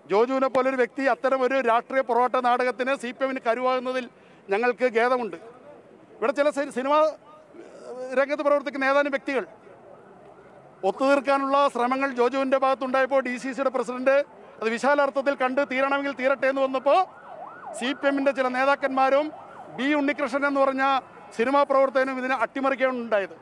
ജോജുവിനെ പോലൊരു വ്യക്തി അത്തരം ഒരു രാഷ്ട്രീയ പൊറോട്ട നാടകത്തിന് സി പി എമ്മിന് കരുവാകുന്നതിൽ ഞങ്ങൾക്ക് ഖേദമുണ്ട് ഇവിടെ ചില സി- സിനിമാ ഏഹ്, രംഗത്ത് പ്രവർത്തിക്കുന്ന ഏതാനും വ്യക്തികൾ ഒത്തുതീർക്കാനുള്ള ശ്രമങ്ങൾ ജോജുവിൻ്റെ ഭാഗത്തുണ്ടായപ്പോൾ ഡി സി സിയുടെ പ്രസിഡന്റ് അത് വിശാലാർത്ഥത്തിൽ കണ്ട് തീരണമെങ്കിൽ തീരട്ടെ എന്ന് വന്നപ്പോൾ സി പി എമ്മിൻ്റെ ചില നേതാക്കന്മാരും ബി ഉണ്ണികൃഷ്ണൻ എന്ന് പറഞ്ഞ സിനിമാ പ്രവർത്തകനും ഇതിനെ അട്ടിമറിക്കുകയാണ് ഉണ്ടായത്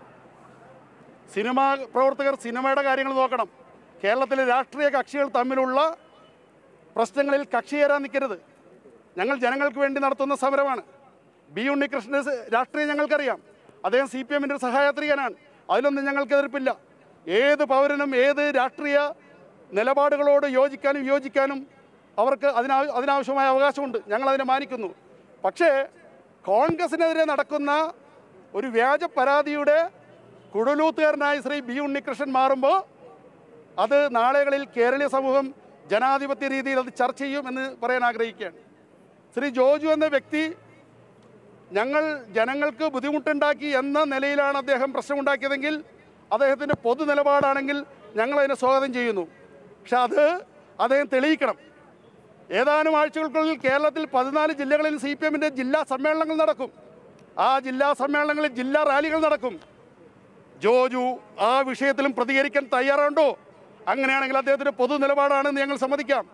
സിനിമാ പ്രവർത്തകർ സിനിമയുടെ കാര്യങ്ങൾ നോക്കണം കേരളത്തിലെ രാഷ്ട്രീയ കക്ഷികൾ തമ്മിലുള്ള പ്രശ്നങ്ങളിൽ കക്ഷി ചേരാൻ നിൽക്കരുത് ഞങ്ങൾ ജനങ്ങൾക്ക് വേണ്ടി നടത്തുന്ന സമരമാണ് ബി ഉണ്ണികൃഷ്ണൻ്റെ സ് രാഷ്ട്രീയം ഞങ്ങൾക്കറിയാം അദ്ദേഹം സി പി എമ്മിൻ്റെ സഹയാത്രികനാണ് അതിലൊന്നും ഞങ്ങൾക്ക് എതിർപ്പില്ല ഏത് പൗരനും ഏത് രാഷ്ട്രീയ നിലപാടുകളോട് യോജിക്കാനും വിയോജിക്കാനും അവർക്ക് അതിനാ അതിനാവശ്യമായ അവകാശമുണ്ട് ഞങ്ങൾ അതിനെ മാനിക്കുന്നു പക്ഷേ കോൺഗ്രസിനെതിരെ നടക്കുന്ന ഒരു വ്യാജ പരാതിയുടെ കുഴലൂത്തുകാരനായി ശ്രീ ബി ഉണ്ണികൃഷ്ണൻ മാറുമ്പോൾ അത് നാളുകളിൽ കേരളീയ സമൂഹം ജനാധിപത്യ രീതിയിൽ അത് ചർച്ച ചെയ്യും എന്ന് പറയാൻ ആഗ്രഹിക്കുകയാണ് ശ്രീ ജോജു എന്ന വ്യക്തി ഞങ്ങൾ ജനങ്ങൾക്ക് ബുദ്ധിമുട്ടുണ്ടാക്കി എന്ന നിലയിലാണ് അദ്ദേഹം പ്രശ്നമുണ്ടാക്കിയതെങ്കിൽ അദ്ദേഹത്തിൻ്റെ പൊതു നിലപാടാണെങ്കിൽ ഞങ്ങൾ അതിനെ സ്വാഗതം ചെയ്യുന്നു പക്ഷെ അത് അദ്ദേഹം തെളിയിക്കണം ഏതാനും ആഴ്ചകൾക്കുള്ളിൽ കേരളത്തിൽ പതിനാല് ജില്ലകളിൽ സി പി എമ്മിൻ്റെ ജില്ലാ സമ്മേളനങ്ങൾ നടക്കും ആ ജില്ലാ സമ്മേളനങ്ങളിൽ ജില്ലാ റാലികൾ നടക്കും ജോജു ആ വിഷയത്തിലും പ്രതികരിക്കാൻ തയ്യാറുണ്ടോ അങ്ങനെയാണെങ്കിൽ അദ്ദേഹത്തിൻ്റെ പൊതു നിലപാടാണെന്ന് ഞങ്ങൾ സമ്മതിക്കാം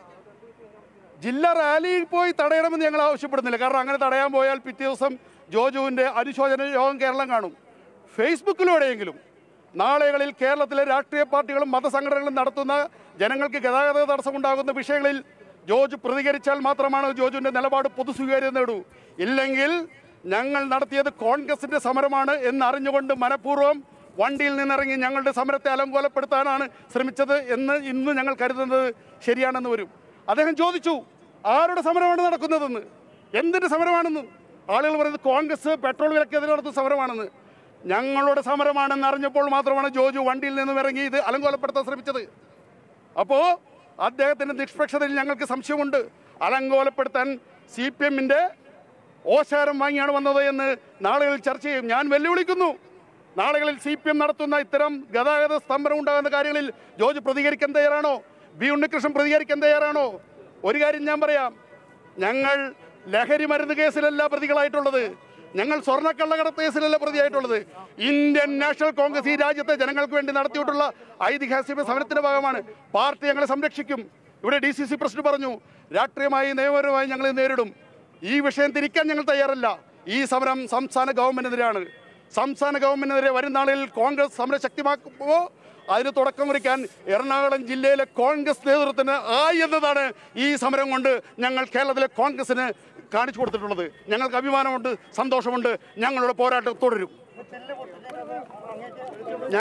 ജില്ലാ റാലിയിൽ പോയി തടയണമെന്ന് ഞങ്ങൾ ആവശ്യപ്പെടുന്നില്ല കാരണം അങ്ങനെ തടയാൻ പോയാൽ പിറ്റേ ദിവസം ജോജുവിൻ്റെ അനുശോചന യോഗം കേരളം കാണും ഫേസ്ബുക്കിലൂടെയെങ്കിലും നാളെകളിൽ കേരളത്തിലെ രാഷ്ട്രീയ പാർട്ടികളും മതസംഘടനകളും നടത്തുന്ന ജനങ്ങൾക്ക് ഗതാഗത തടസ്സമുണ്ടാകുന്ന വിഷയങ്ങളിൽ ജോജു പ്രതികരിച്ചാൽ മാത്രമാണ് ജോജുവിൻ്റെ നിലപാട് പൊതുസ്വീകാര്യം നേടൂ ഇല്ലെങ്കിൽ ഞങ്ങൾ നടത്തിയത് കോൺഗ്രസിൻ്റെ സമരമാണ് എന്നറിഞ്ഞുകൊണ്ട് മനഃപൂർവ്വം വണ്ടിയിൽ നിന്നിറങ്ങി ഞങ്ങളുടെ സമരത്തെ അലങ്കോലപ്പെടുത്താനാണ് ശ്രമിച്ചത് എന്ന് ഇന്ന് ഞങ്ങൾ കരുതുന്നത് ശരിയാണെന്ന് വരും അദ്ദേഹം ചോദിച്ചു ആരുടെ സമരമാണ് നടക്കുന്നതെന്ന് എന്തിൻ്റെ സമരമാണെന്ന് ആളുകൾ പറയുന്നത് കോൺഗ്രസ് പെട്രോൾ വിലക്കെതിരെ നടത്തുന്ന സമരമാണെന്ന് ഞങ്ങളുടെ സമരമാണെന്ന് അറിഞ്ഞപ്പോൾ മാത്രമാണ് ജോജു വണ്ടിയിൽ നിന്നും ഇറങ്ങി ഇത് അലങ്കോലപ്പെടുത്താൻ ശ്രമിച്ചത് അപ്പോൾ അദ്ദേഹത്തിൻ്റെ നിഷ്പക്ഷതയിൽ ഞങ്ങൾക്ക് സംശയമുണ്ട് അലങ്കോലപ്പെടുത്താൻ സി പി എമ്മിൻ്റെ ഓശാരം വാങ്ങിയാണ് വന്നത് എന്ന് നാളുകളിൽ ചർച്ച ചെയ്യും ഞാൻ വെല്ലുവിളിക്കുന്നു നാളുകളിൽ സി പി എം നടത്തുന്ന ഇത്തരം ഗതാഗത സ്തംഭനം ഉണ്ടാകുന്ന കാര്യങ്ങളിൽ ജോർജ് പ്രതികരിക്കാൻ തയ്യാറാണോ ബി ഉണ്ണികൃഷ്ണൻ പ്രതികരിക്കാൻ തയ്യാറാണോ ഒരു കാര്യം ഞാൻ പറയാം ഞങ്ങൾ ലഹരി മരുന്ന് കേസിലല്ല പ്രതികളായിട്ടുള്ളത് ഞങ്ങൾ സ്വർണ്ണക്കള്ളക്കടത്ത് കേസിലല്ല പ്രതിയായിട്ടുള്ളത് ഇന്ത്യൻ നാഷണൽ കോൺഗ്രസ് ഈ രാജ്യത്തെ ജനങ്ങൾക്ക് വേണ്ടി നടത്തിയിട്ടുള്ള ഐതിഹാസിക സമരത്തിന്റെ ഭാഗമാണ് പാർട്ടി ഞങ്ങളെ സംരക്ഷിക്കും ഇവിടെ ഡി സി സി പ്രസിഡന്റ് പറഞ്ഞു രാഷ്ട്രീയമായി നിയമപരമായി ഞങ്ങൾ ഇത് നേരിടും ഈ വിഷയം തിരിക്കാൻ ഞങ്ങൾ തയ്യാറല്ല ഈ സമരം സംസ്ഥാന ഗവൺമെന്റിനെതിരാണ് സംസ്ഥാന ഗവൺമെന്റിനെതിരെ വരും നാളിൽ കോൺഗ്രസ് സമരം ശക്തിമാക്കുമ്പോൾ അതിന് തുടക്കം കുറിക്കാൻ എറണാകുളം ജില്ലയിലെ കോൺഗ്രസ് നേതൃത്വത്തിന് ആയി എന്നതാണ് ഈ സമരം കൊണ്ട് ഞങ്ങൾ കേരളത്തിലെ കോൺഗ്രസിന് കാണിച്ചു കൊടുത്തിട്ടുള്ളത് ഞങ്ങൾക്ക് അഭിമാനമുണ്ട് സന്തോഷമുണ്ട് ഞങ്ങളുടെ പോരാട്ടം തുടരും